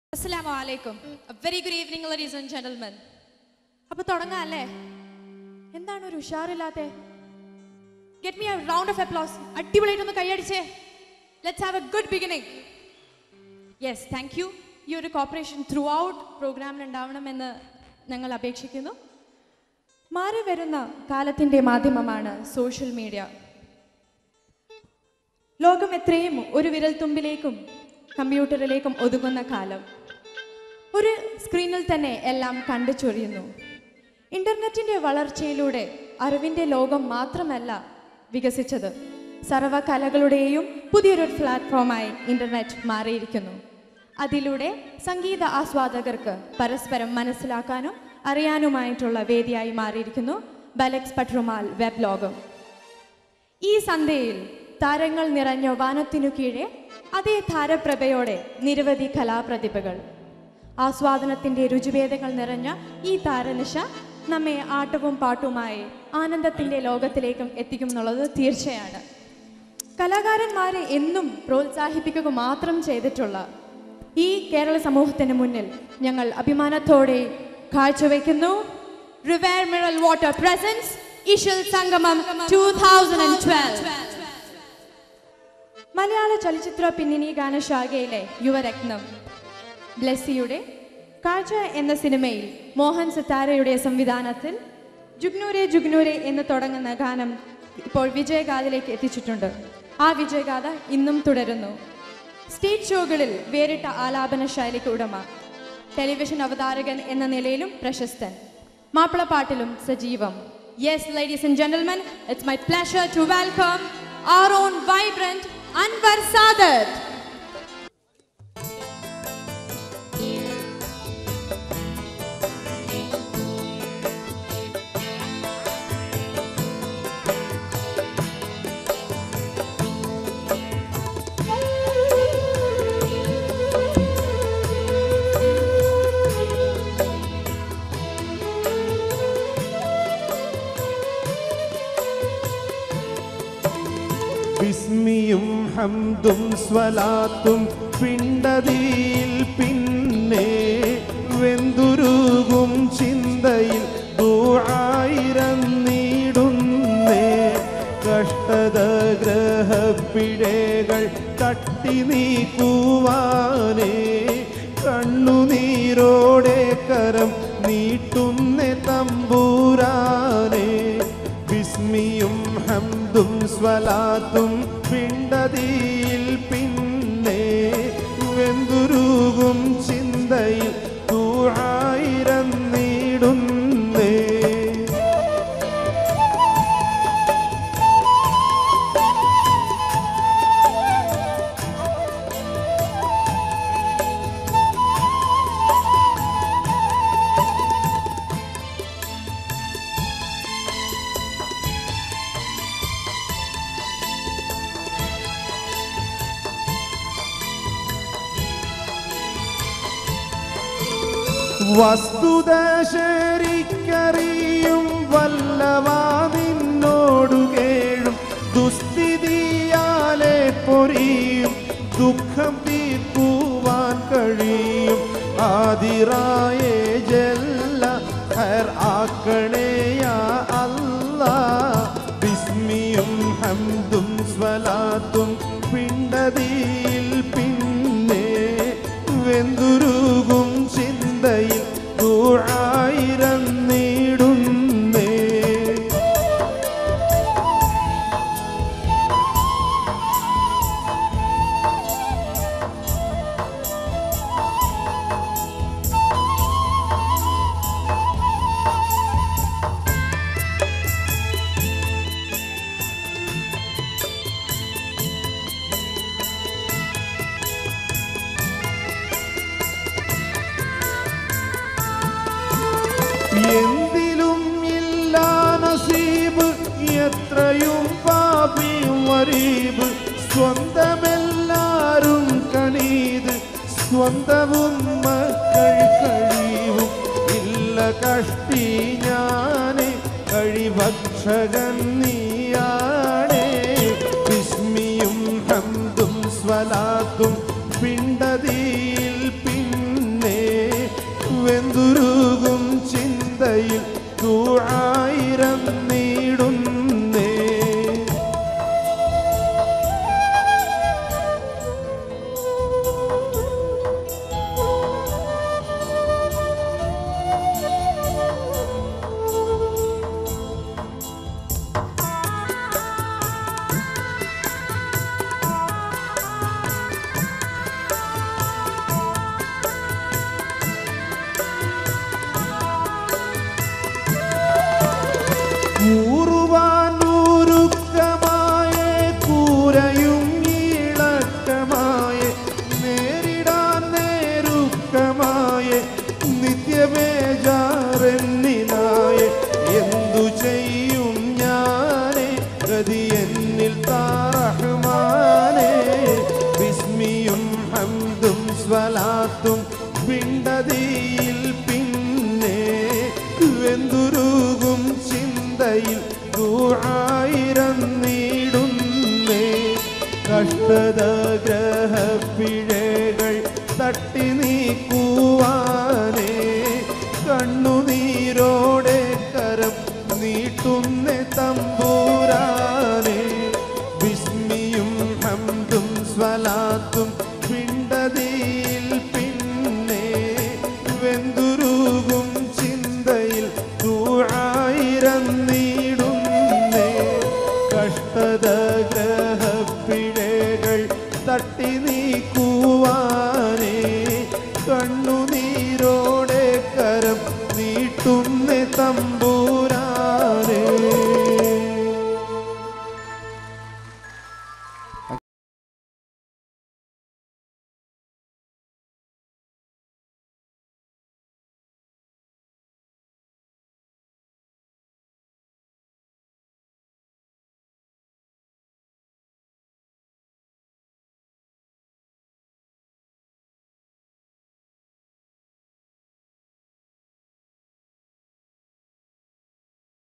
അസ്സലാമു അലൈക്കും very good evening ladies and gentlemen അപ്പൊ തുടങ്ങാം അല്ലേ എന്താണ് ഒരു ഉഷാറില്ലാത്തെ get me a round of applause അടിപൊളിയായിട്ടൊന്ന് കൈയടിച്ചേ let's have a good beginning yes thank you ഈ ഒരു കോപ്പറേഷൻ ത്രൂ ഔട്ട് പ്രോഗ്രാമിൽ ഉണ്ടാവണമെന്ന് ഞങ്ങൾ അപേക്ഷിക്കുന്നു മാറി വരുന്ന കാലത്തിൻ്റെ മാധ്യമമാണ് സോഷ്യൽ മീഡിയ ലോകം എത്രയും ഒരു വിരൽ തുമ്പിലേക്കും കമ്പ്യൂട്ടറിലേക്കും ഒതുങ്ങുന്ന കാലം ഒരു സ്ക്രീനിൽ തന്നെ എല്ലാം കണ്ടു ചൊരിയുന്നു ഇന്റർനെറ്റിന്റെ വളർച്ചയിലൂടെ അറിവിന്റെ ലോകം മാത്രമല്ല വികസിച്ചത് സർവകലകളുടെയും പുതിയൊരു പ്ലാറ്റ്ഫോമായി ഇന്റർനെറ്റ് മാറിയിരിക്കുന്നു അതിലൂടെ സംഗീത ആസ്വാദകർക്ക് പരസ്പരം മനസ്സിലാക്കാനും അറിയാനുമായിട്ടുള്ള വേദിയായി മാറിയിരിക്കുന്നു ബലക്സ് പട്രുമാൽ വെബ് ലോകം ഈ സന്ധ്യയിൽ താരങ്ങൾ നിറഞ്ഞ വാനത്തിനു കീഴെ അതേ താരപ്രഭയോടെ നിരവധി കലാപ്രതിഭകൾ ആസ്വാദനത്തിന്റെ രുചിഭേദങ്ങൾ നിറഞ്ഞ ഈ താരനിശ നമ്മെ ആട്ടവും പാട്ടുമായി ആനന്ദത്തിന്റെ ലോകത്തിലേക്കും എത്തിക്കും എന്നുള്ളത് തീർച്ചയാണ് കലാകാരന്മാരെ എന്നും പ്രോത്സാഹിപ്പിക്കുക മാത്രം ചെയ്തിട്ടുള്ള ഈ കേരള സമൂഹത്തിന് മുന്നിൽ ഞങ്ങൾ അഭിമാനത്തോടെ കാഴ്ചവെക്കുന്നു റിവയർ മിറൽ വാട്ടർ പ്രസൻസ് ഇഷൽ സംഗമം ടൂ മലയാള ചലച്ചിത്ര പിന്നണി ഗാനശാഖയിലെ യുവരത്നം ബ്ലെസ്സിയുടെ കാഴ്ച എന്ന സിനിമയിൽ മോഹൻ സിത്താരയുടെ സംവിധാനത്തിൽ ജുഗ്നൂരെ ജുഗ്നൂരെ എന്ന് തുടങ്ങുന്ന ഗാനം ഇപ്പോൾ വിജയഗാഥയിലേക്ക് എത്തിച്ചിട്ടുണ്ട് ആ വിജയഗാഥ ഇന്നും തുടരുന്നു സ്റ്റേജ് ഷോകളിൽ വേറിട്ട ആലാപന ശൈലിക്ക് ഉടമ ടെലിവിഷൻ അവതാരകൻ എന്ന നിലയിലും പ്രശസ്തൻ മാപ്പിളപ്പാട്ടിലും സജീവം yes ladies and gentlemen it's my pleasure to welcome our own vibrant Anwar Sadat. വിസ്മിയും ഹംദും സ്വലാത്തും പിണ്ടതിയിൽ പിന്നെ വെന്തുരുകും ചിന്തയിൽ ദൂആയിരം നീടുന്നേ കഷ്ടത ഗ്രഹപ്പിഴകൾ തട്ടി നീക്കുവാനേ കണ്ണുനീരോടെ കരം നീട്ടുന്നേ തമ്പൂരാനേ വിസ്മിയും ഹംദും സ്വലാത്തും പിണ്ടതിയിൽ പിന്നെ വെന്തുരുകും ചിന്തയിൽ തൂഴായിരം നീടുന്നേ വസ്തുത ശരിക്കറിയും വല്ലവാ നിന്നോടു കേഴും ദുസ്ഥിതിയാലെ പൊരിയും ദുഃഖം തീർക്കുവാൻ കഴിയും ആതിറായേ ജല്ല ഹർ ആക്കണേയാ അല്ലാ ബിസ്മിയും ഹംദും സ്വലാത്തും പിണ്ടതിയിൽ പിന്നെ വെന്തുരുകും ചിന്തയിൽ ദൂഴായിരം നീടുന്നേ എന്തിലും ഇല്ല നസീബ് എത്രയും പാപിയും വരീബ് സ്വന്തമെല്ലാരും കണീത് സ്വന്തവും മക്കൾ കഴിവും ഇല്ല കഷ്ടി ഞാന് കഴിഭക്ഷകൻ നീയാണേ വിസ്മിയും ഹംദും സ്വലാത്തും പിണ്ടതിയിൽ പിന്നെ പിണ്ടതിയിൽ പിന്നെ വെന്തുരുകും ചിന്തയിൽ ദൂആയിരം നീടുന്നേ കഷ്ടത ഗ്രഹപ്പിഴകൾ തട്ടി നീക്കുവാനേ കണ്ണുനീരോടെ കരം നീട്ടുന്ന തമ്പൂരാനെ ബിസ്മിയും ഹംദും സ്വലാത്തും പിണ്ടതിയിൽ പിന്നെ വെന്തുരുകും ചിന്തയിൽ ദൂആയിരം നീടുന്നേ കഷ്ടത ഗ്രഹപ്പിഴകൾ തട്ടി നീക്കുവാനേ കണ്ണു